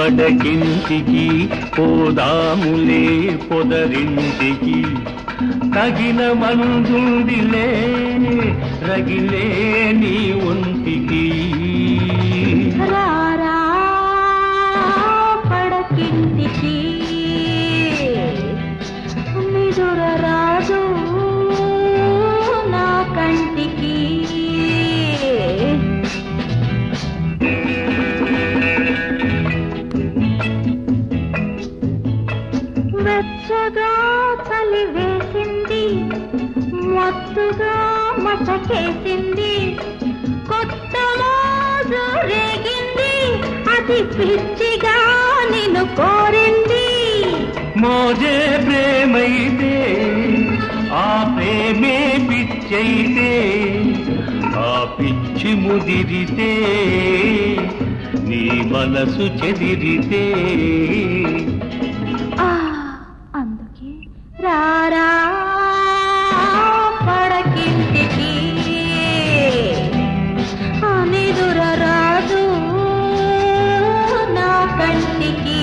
పడకింటికి పోదాములే పొదరింటికి తగిన మందుందిలే రగిలే నీ ఒంటికి రారా పడకింటికి నిదుర రాజు నా కంటికి వెచ్చగా చలి వేసింది మత్తుగా మసకేసింది కొత్త మోజు రేగింది అది పిచ్చిగా నిన్ను కోరింది మోజే ప్రేమైతే ఆ ప్రేమే పిచ్చైతే ఆ పిచ్చి ముదిరితే నీ మనసు చెదిరితే ఆ అందుకే రారా పడకింటికి ఆ నిదుర రాదు నా కంటికి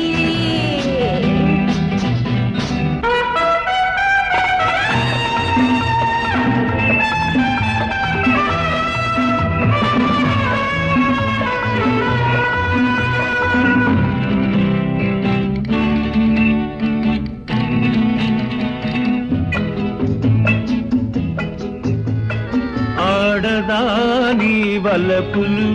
ఆడదాని వలపులు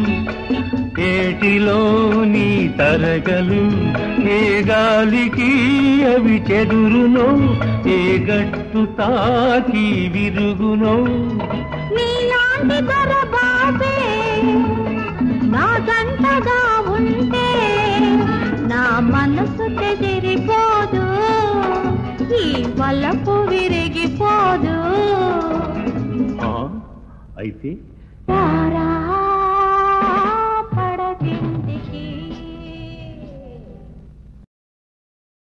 ఏటిలోని తరగలు ఏ గాలికి అవి చెదురునో ఏ గట్టు తాకి విరుగునో నీలాంటి దొరబాబే నా జంటగా ఉంటే నా మనసు చెదిరిపోదు ఈ వలపు విరిగిపోదు ఆ, అయితే రారా